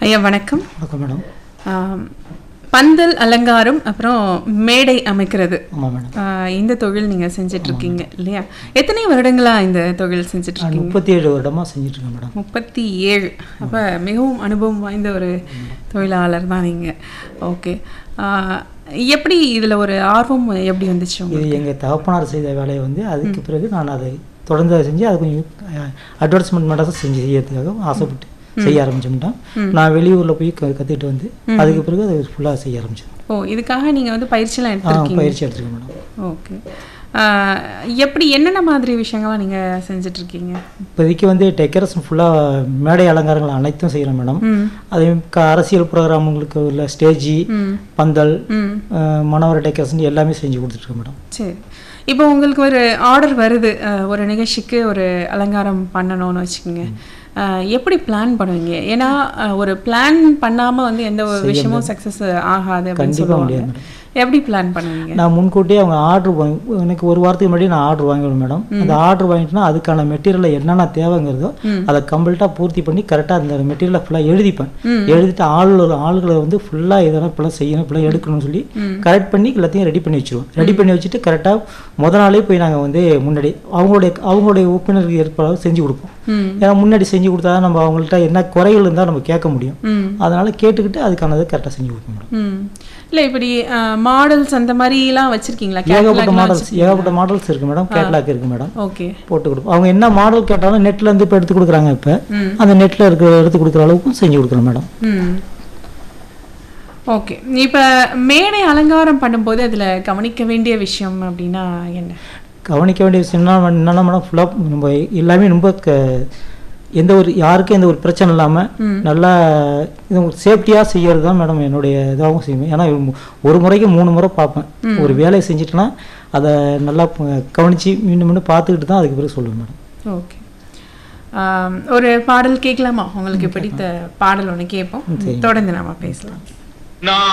ஐயா வணக்கம் வணக்கம் மேடம் ஆம், பந்தல் அலங்காரம் அப்புறம் மேடை அமைக்கிறது ஆமாம் மேடம் ஆ, இந்த தொழில் நீங்க செஞ்சுட்டு இருக்கீங்க இல்லையா எத்தனை வருடங்களா இந்த தொழில் செஞ்சுட்டு நான் இருக்கீங்க முப்பத்தி ஏழு வருடமாக செஞ்சிட்ருக்கேன் மேடம் முப்பத்தி ஏழு அப்ப மிகவும் அனுபவம் வாய்ந்த ஒரு தொழிலாளர் தான் நீங்க ஓகே எப்படி இதுல ஒரு ஆர்வம் எப்படி வந்துச்சு இது உங்களுக்கு எங்கள் தகப்பனார் செய்த வேலையை வந்து அதுக்கு பிறகு நான் அதை தொடர்ந்து அதை செஞ்சு அது கொஞ்சம் அட்வர்டைஸ்மெண்ட் மட்டும் செஞ்சு செய்யறதுக்காக ஆசைப்பட்டு செய்ய ஆரம்பிச்சோம்ட்டேன் நான் வெளியூரில் போய் க கற்றுக்கிட்டு வந்து அதுக்கு பிறகு அதை ஃபுல்லாக செய்ய ஆரம்பிச்சேன் ஓ இதுக்காக நீங்க வந்து பயிற்சியெல்லாம் ஆ எடுத்திருக்கீங்க பயிற்சி எடுத்துருக்கேன் மேடம் ஓகே எப்படி என்னென்ன மாதிரி விஷயங்கள்லாம் நீங்க செஞ்சுட்டு இருக்கீங்க இப்போதைக்கு வந்து டெக்கரேஷன் ஃபுல்லாக மேடை அலங்காரங்கள் அனைத்தும் செய்கிறேன் மேடம் ம் அதே க- அரசியல் ப்ரோக்ராமுங்களுக்கு உள்ள ஸ்டேஜி ம் பந்தல் ம் அஹ், மணவர டெக்கரேஷன் எல்லாமே செஞ்சு கொடுத்துட்ருக்கேன் மேடம் சரி இப்போ உங்களுக்கு ஒரு ஆர்டர் வருது அஹ், ஒரு நிகழ்ச்சிக்கு ஒரு அலங்காரம் பண்ணணும்னு வச்சுக்கோங்க அஹ், எப்படி பிளான் பண்ணுவீங்க ஏன்னா அஹ், ஒரு பிளான் பண்ணாம வந்து எந்த ஒரு விஷயமும் சக்ஸஸ் ஆகாது அப்படின்னு கண்டிப்பாக சொல்லுவாங்க முடியாது மேடம் எப்படி பிளான் பண்ணுவீங்க நான் முன்கூட்டியே அவங்க ஆர்டர் வாங்கி எனக்கு ஒரு வாரத்துக்கு முன்னாடி நான் ஆர்டர் வாங்கிடுவேன் மேடம் அந்த ஆர்டர் வாங்கிட்டுனா அதுக்கான மெட்டீரியல் என்னென்ன தேவைங்கிறதோ அதை கம்ப்ளீட்டாக பூர்த்தி பண்ணி கரெக்டாக அந்த மெட்டீரியலை ஃபுல்லாக எழுதிப்பேன் எழுதிட்டு ஆள் ஆளுகளை வந்து ஃபுல்லாக இதெல்லாம் இப்பெல்லாம் செய்யணும் இப்பெல்லாம் எடுக்கணும்னு சொல்லி கரெக்ட் பண்ணி எல்லாத்தையும் ரெடி பண்ணி வச்சுருவோம் ரெடி பண்ணி வச்சுட்டு கரெக்டாக முத நாளே போய் நாங்கள் வந்து முன்னாடி அவங்களுடைய அவங்களுடைய உறுப்பினருக்கு ஏற்பாடு செஞ்சு கொடுப்போம் ம் ஏன்னா முன்னாடி செஞ்சு கொடுத்தா தான் நம்ம அவங்கள்ட்ட என்ன குறைகள் இருந்தால் நம்ம கேட்க முடியும் ம் அதனால கேட்டுக்கிட்டு அதுக்கானதை கரெக்டாக செஞ்சு கொடுப்போம் மேடம் ம் இல்லை இப்படி மாடல்ஸ் அந்த மாதிரிலாம் வச்சிருக்கீங்களா ஏகப்பட்ட மாடல்ஸ் ஏகப்பட்ட மாடல்ஸ் இருக்கு மேடம் கேட்லாக் இருக்கு மேடம் ஓகே போட்டு கொடுப்போம் அவங்க என்ன மாடல் கேட்டாலும் நெட்ல இருந்து இப்போ எடுத்து கொடுக்குறாங்க இப்போ ம் அந்த நெட்ல இருக்கிற எடுத்து கொடுக்குற அளவுக்கும் செஞ்சு கொடுக்குறோம் மேடம் ம் ஓகே இப்போ மேடை அலங்காரம் பண்ணும்போது அதில் கவனிக்க வேண்டிய விஷயம் அப்படின்னா என்ன கவனிக்க வேண்டிய விஷயம்னா என்னென்னா மேடம் ஃபுல்லாக நம்ம எல்லாமே ரொம்ப க எந்த ஒரு யாருக்கும் எந்த ஒரு பிரச்சனை இல்லாமல் ம். நல்லா இது சேஃப்டியாக செய்யறது தான் மேடம் என்னுடைய இதாகவும் செய்வேன் ஏன்னா ஒரு முறைக்கு மூணு முறை பார்ப்பேன் ஒரு வேலையை செஞ்சுட்டேன்னா அதை நல்லா ப- கவனிச்சு மீண்டும் மீண்டும் பார்த்துக்கிட்டு தான் அதுக்கு பிறகு சொல்லுவேன் மேடம் ஓகே ஆம், ஒரு பாடல் கேட்கலாமா உங்களுக்கு பிடித்த பாடல் ஒன்று கேட்போம் தொடர்ந்து நாம பேசலாம் நான்